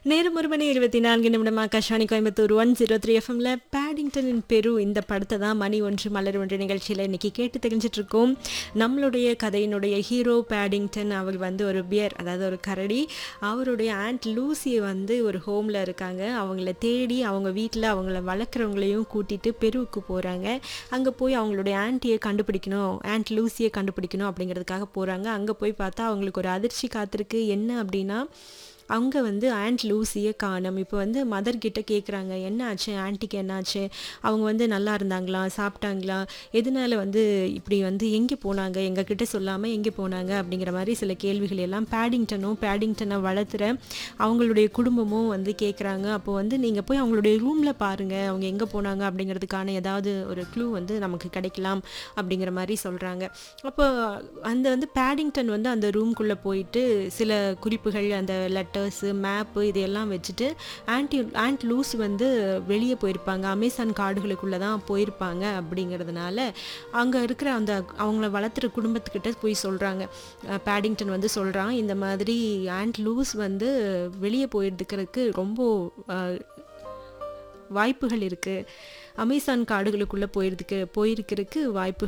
நேரம் ஒரு மணி இருபத்தி நான்கு நிமிடம் Akashvani Coimbatore one zero three எஃப்எம்ல பேடிங்டனின் பெரு இந்த படத்தை தான் மணி ஒன்று மலர் ஒன்று நிகழ்ச்சியில் இன்னைக்கு கேட்டு தெரிஞ்சிட்டு இருக்கோம் நம்மளுடைய கதையினுடைய ஹீரோ பேடிங்டன் அவர் வந்து ஒரு பியர் அதாவது ஒரு கரடி அவருடைய ஆண்ட் லூசியை வந்து ஒரு ஹோமில் இருக்காங்க அவங்கள தேடி அவங்க வீட்டில் அவங்கள வளர்க்குறவங்களையும் கூட்டிட்டு பெருவுக்கு போகிறாங்க அங்கே போய் அவங்களுடைய ஆன்ட்டியை கண்டுபிடிக்கணும் ஆண்ட் லூசியை கண்டுபிடிக்கணும் அப்படிங்கிறதுக்காக போகிறாங்க அங்கே போய் பார்த்தா அவங்களுக்கு ஒரு அதிர்ச்சி காத்திருக்கு என்ன அப்படின்னா அவங்க வந்து ஆண்ட் லூசியை காணும் இப்போ வந்து மதர் கிட்ட கேட்குறாங்க என்ன ஆச்சு ஆன்ட்டிக்கு என்ன ஆச்சு அவங்க வந்து நல்லா இருந்தாங்களா சாப்பிட்டாங்களா எதனால வந்து இப்படி வந்து எங்கே போனாங்க எங்கள் கிட்ட சொல்லாமல் எங்கே போனாங்க அப்படிங்கிற மாதிரி சில கேள்விகள் எல்லாம் பேடிங்டனும் பேடிங்டனை வளர்த்துற அவங்களுடைய குடும்பமும் வந்து கேட்குறாங்க அப்போ வந்து நீங்கள் போய் அவங்களுடைய ரூமில் பாருங்கள் அவங்க எங்கே போனாங்க அப்படிங்கிறதுக்கான ஏதாவது ஒரு க்ளூ வந்து நமக்கு கிடைக்கலாம் அப்படிங்கிற மாதிரி சொல்கிறாங்க அப்போ அந்த வந்து பேடிங்டன் வந்து அந்த ரூம்குள்ளே போயிட்டு சில குறிப்புகள் அந்த லெட்டர்ஸு மேப்பு இதையெல்லாம் வச்சுட்டு ஆன்டி ஆண்ட் லூஸ் வந்து வெளியே போயிருப்பாங்க அமேசான் காடுகளுக்குள்ளே தான் போயிருப்பாங்க அப்படிங்கிறதுனால அங்கே இருக்கிற அந்த அவங்கள வளர்த்துற குடும்பத்துக்கிட்ட போய் சொல்கிறாங்க பேடிங்டன் வந்து சொல்கிறான் இந்த மாதிரி ஆண்ட் லூஸ் வந்து வெளியே போயிருக்கிறதுக்கு ரொம்ப அஹ், வாய்ப்புகள் இருக்குது அமேசான் காடுகளுக்குள்ளே போயிருதுக்கு போயிருக்கிறதுக்கு வாய்ப்பு